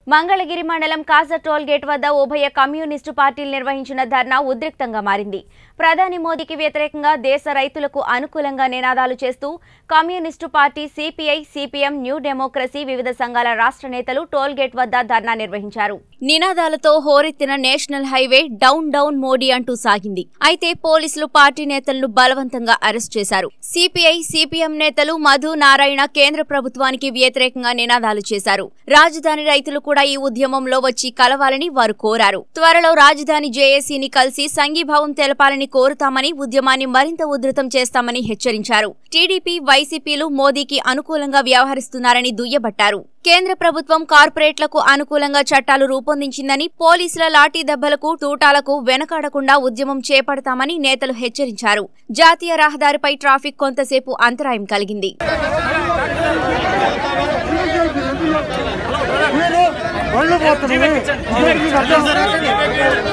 మంగళగిరి మండలం కాజా toll gate వద్ద ఉభయ కమ్యూనిస్టు పార్టీలు నిర్వహించిన ధర్నా ఉద్రిక్తంగా మారింది ప్రధాని మోదీకి వ్యతిరేకంగా దేశ రైతులకు అనుకూలంగా నినాదాలు చేస్తూ communist party CPI CPM new democracy వివిధ సంఘాల రాష్ట్ర నేతలు టోల్ గేట్ వద్ద ధర్నా నిర్వహించారు నినాదాలతో హోరెత్తిన national highway down down Modi అంటూ సాగింది అయితే పోలీసులు పార్టీ నేతలను బలవంతంగా అరెస్ట్ చేశారు సిపిఐ సిపిఎం నేతలు మధు నారాయణ కేంద్ర ప్రభుత్వానికి వ్యతిరేకంగా నినాదాలు చేశారు రాజధాని రైతులు కూడా ఈ ఉద్యమంలో వచ్చి కలవాలని వారు కోరారు త్వరలో రాజధాని జేఏసీని కలిసి సంఘీభావం తెలపాలని కోరుతామని ఉద్యమాన్ని మరింత ఉధృతం చేస్తామని హెచ్చరించారు టీడీపీ వైసీపీలు మోదీకి అనుకూలంగా వ్యవహరిస్తున్నారని దుయ్యబట్టారు కేంద్ర ప్రభుత్వం కార్పొరేట్లకు అనుకూలంగా చట్టాలు రూపొందించిందని పోలీసుల లాఠీ దెబ్బలకు తూటాలకు వెనకాడకుండా ఉద్యమం చేపడతామని నేతలు హెచ్చరించారు జాతీయ రహదారిపై ట్రాఫిక్ కొంతసేపు అంతరాయం కలిగింది ఒళ్ళు పోతుంది అందరికీ అర్థం.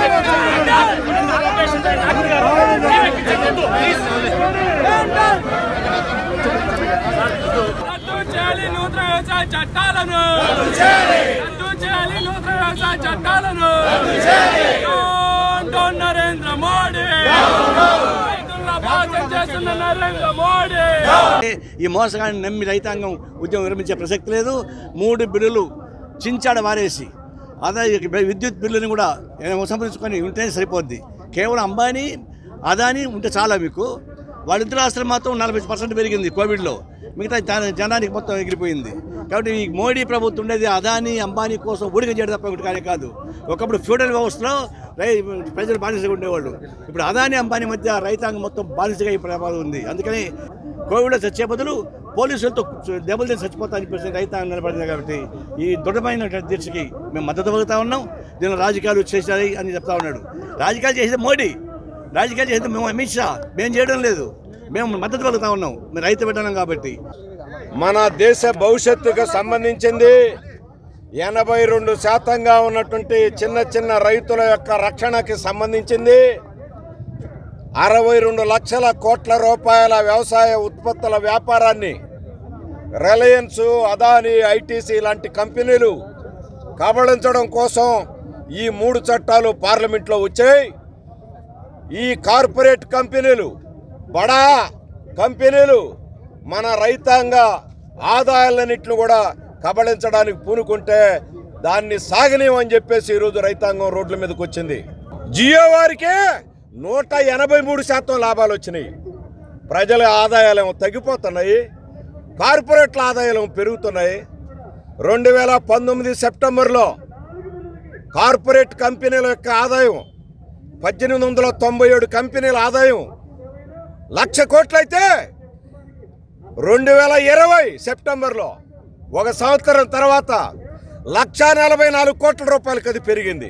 రద్దు చేయాలి నూతన వ్యవసాయ చట్టాలను రద్దు చేయాలి నూతన వ్యవసాయ చట్టాలను డౌన్ డౌన్ నరేంద్ర మోడీ రైతుల మోసం చేస్తున్న నరేంద్ర మోడీ ఈ మోసగాన్ని నమ్మి రైతాంగం ఉద్యమం విరమించే ప్రసక్తి లేదు మూడు బిల్లులు చించాడ వారేసి అదే ఇక విద్యుత్ బిల్లుని కూడా సంప్రదించుకొని ఉంటేనే సరిపోద్ది కేవలం అంబానీ అదాని ఉంటే చాలా మీకు వాళ్ళిద్దరు ఆస్తులు మాత్రం నలభై పర్సెంట్ పెరిగింది కోవిడ్లో మిగతా జన- జనానికి మొత్తం ఎగిరిపోయింది కాబట్టి ఈ మోడీ ప్రభుత్వం ఉండేది అదాని అంబానీ కోసం ఊడిక చేయడం తప్ప ఒకటి కానీ కాదు ఒకప్పుడు ఫ్యూడల్ వ్యవస్థలో రై ప్రజలు బానిసగా ఉండేవాళ్ళు ఇప్పుడు అదాని అంబానీ మధ్య రైతాంగం మొత్తం బానిసగా ఈ ప్రమాదం ఉంది అందుకని కోవిడ్లో చచ్చే బదులు పోలీసులతో దెబ్బలు తిని చచ్చిపోతా చెప్పేసి రైతాంగం నిలబడింది కాబట్టి ఈ దృఢమైన దీక్షకి మేము మద్దతు పలుకుతా ఉన్నాం దీనిలో రాజకీయాలు చేశాయి అని చెప్తా ఉన్నాడు రాజకీయాలు చేసేది మోడీ రాజకీయాలు చేసేది మేము అమిత్ షా మేము చేయడం లేదు మేము మద్దతు పలుకుతా ఉన్నాం మేము రైతు పెట్టడం కాబట్టి మన దేశ భవిష్యత్తుకు సంబంధించింది ఎనభై రెండు శాతంగా ఉన్నటువంటి చిన్న చిన్న రైతుల యొక్క రక్షణకి సంబంధించింది అరవై రెండు లక్షల కోట్ల రూపాయల వ్యవసాయ ఉత్పత్తుల వ్యాపారాన్ని రిలయన్స్ అదాని ఐటీసీ లాంటి కంపెనీలు కబళించడం కోసం ఈ మూడు చట్టాలు పార్లమెంట్లో వచ్చాయి ఈ కార్పొరేట్ కంపెనీలు బడా కంపెనీలు మన రైతాంగ ఆదాయాలన్నింటిని కూడా కబళించడానికి పూనుకుంటే దాన్ని సాగనీయమని చెప్పేసి ఈరోజు రైతాంగం రోడ్ల మీదకి వచ్చింది జియో వారికి నూట ఎనభై మూడు శాతం లాభాలు వచ్చినాయి ప్రజల ఆదాయాలేమో తగ్గిపోతున్నాయి కార్పొరేట్ల ఆదాయాలేమో పెరుగుతున్నాయి రెండు వేల పంతొమ్మిది సెప్టెంబర్లో కార్పొరేట్ కంపెనీల యొక్క ఆదాయం పద్దెనిమిది వందల తొంభై ఏడు కంపెనీల ఆదాయం లక్ష కోట్లయితే రెండు వేల ఇరవై సెప్టెంబర్లో ఒక సంవత్సరం తర్వాత లక్ష నలభై నాలుగు కోట్ల రూపాయలకి అది పెరిగింది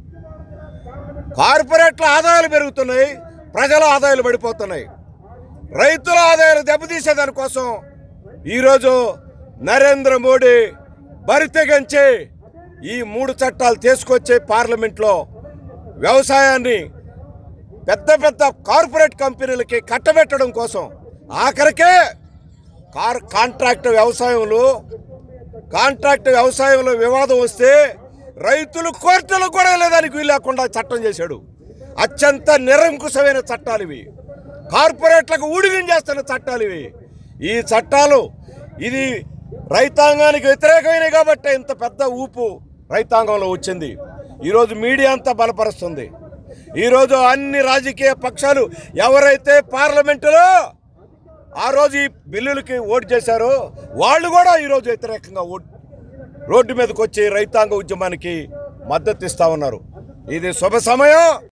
కార్పొరేట్ల ఆదాయాలు పెరుగుతున్నాయి ప్రజల ఆదాయాలు పడిపోతున్నాయి రైతుల ఆదాయాలు దెబ్బతీసేదానికోసం ఈరోజు నరేంద్ర మోడీ బరితెగంచి ఈ మూడు చట్టాలు తీసుకొచ్చి పార్లమెంట్లో వ్యవసాయాన్ని పెద్ద పెద్ద కార్పొరేట్ కంపెనీలకి కట్టబెట్టడం కోసం ఆఖరికే కార్ కాంట్రాక్ట్ వ్యవసాయంలో కాంట్రాక్ట్ వ్యవసాయంలో వివాదం వస్తే రైతులు కోర్టులు కూడా వెళ్ళేదానికి వీలు లేకుండా చట్టం చేశాడు అత్యంత నిరంకుశమైన చట్టాలు ఇవి కార్పొరేట్లకు ఊడిగం చేస్తున్న చట్టాలు ఇవి ఈ చట్టాలు ఇది రైతాంగానికి వ్యతిరేకమైనవి కాబట్టి ఇంత పెద్ద ఊపు రైతాంగంలో వచ్చింది ఈరోజు మీడియా అంతా బలపరుస్తుంది ఈరోజు అన్ని రాజకీయ పక్షాలు ఎవరైతే పార్లమెంటులో ఆ రోజు ఈ బిల్లులకి ఓటు చేశారో వాళ్ళు కూడా ఈరోజు వ్యతిరేకంగా ఓటు రోడ్డు మీదకి వచ్చి రైతాంగ ఉద్యమానికి మద్దతు ఇస్తా ఉన్నారు ఇది శుభ సమయం